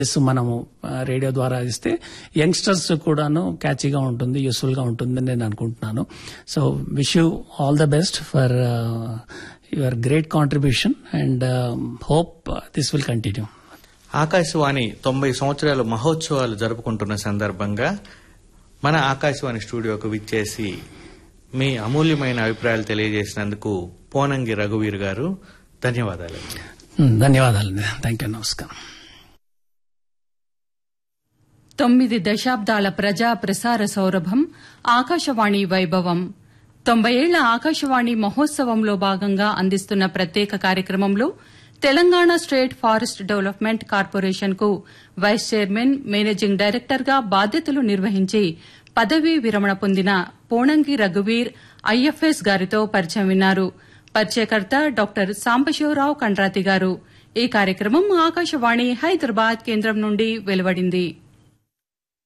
చేస్తూ మనము ఆ, రేడియో ద్వారా ఇస్తే యంగ్స్టర్స్ కూడాను క్యాచీగా ఉంటుంది యూస్ఫుల్ గా ఉంటుందని నేను అనుకుంటున్నాను so wish you all the best for your great contribution and hope this will continue Akashvani తొంభై సంవత్సరాల మహోత్సవాలు జరుపుకుంటున్న సందర్భంగా మన ఆకాశవాణి స్టూడియోకు విచ్చేసి మీ అమూల్యమైన అభిప్రాయాలు తెలియజేసినందుకు పోనంగి రఘువీర్ గారు ధన్యవాదాలు ధన్యవాదాలు థ్యాంక్ యూ నమస్కారం తొమ్మిది దశాబ్దాల ప్రజా ప్రసార సౌరభం ఆకాశవాణి వైభవం తొంభై ఏళ్ల ఆకాశవాణి మహోత్సవంలో భాగంగా అందిస్తున్న ప్రత్యేక కార్యక్రమంలో Telangana state forest development corporation కు వైస్ చైర్మన్ మేనేజింగ్ డైరెక్టర్ గా బాధ్యతలు నిర్వహించి పదవీ విరమణ పొందిన పోణంగి రఘువీర్ ఐఎఫ్ఎస్ గారితో పరిచయం విన్నారు పరిచయకర్త డాక్టర్ సాంబశివరావు కండ్రాతి గారు ఈ కార్యక్రమం ఆకాశవాణి హైదరాబాద్ కేంద్రం నుండి వెలువడింది